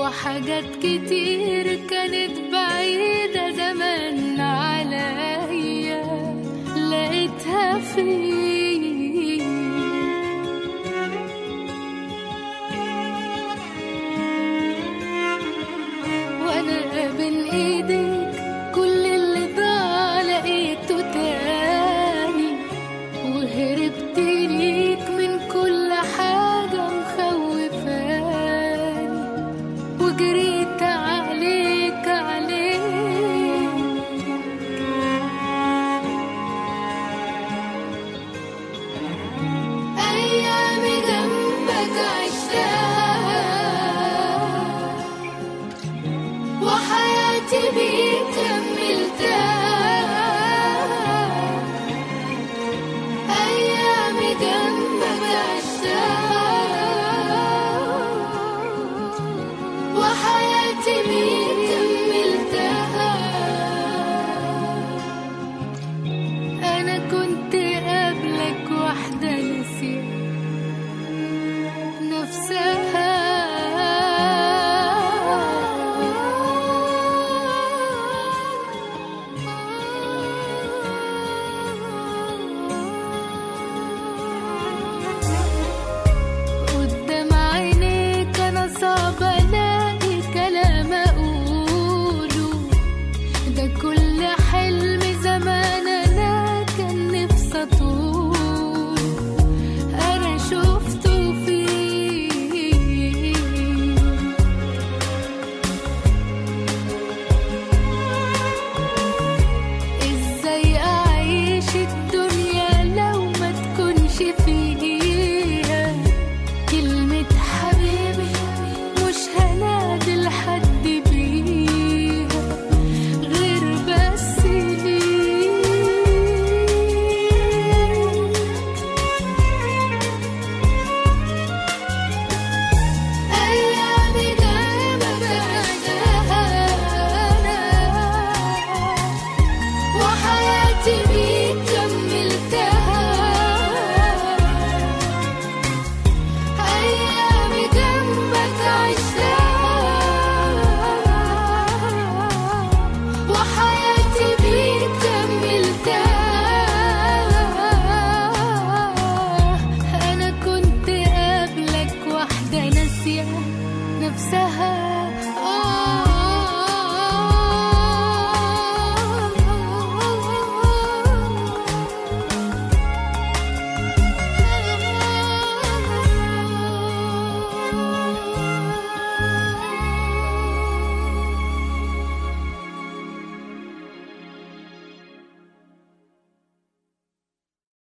وحاجات كتير كانت بعيدة زمان عليا لقيتها فيك وانا بين ايديك كل اللي ضاع لقيته تاني وهربت ليك من كل حاجة مخوفاني وجريت عليك عليك أيامي جنبك عشتها وحياتي بيك كملتها أيامي جنبك عشتها وحياتي بيك كملتها أنا كنت قبلك واحدة نسيت نفسها قدام عينيك أنا صعب ألاقي كلام أقوله ده كل حلم زمان أنا كان نفسي أطول أنا شفته فيك ازاي اعيش الدنيا لو ما تكونش فيها كلمة حبيبي مش هنادي لحد بيها غير بس ليك أيامي جنبك عشتها أنا وحياتي بيك كملتها أيامي جنبك عشتها وحياتي بيك كملتها أنا كنت قبلك واحدة ناسية نفسها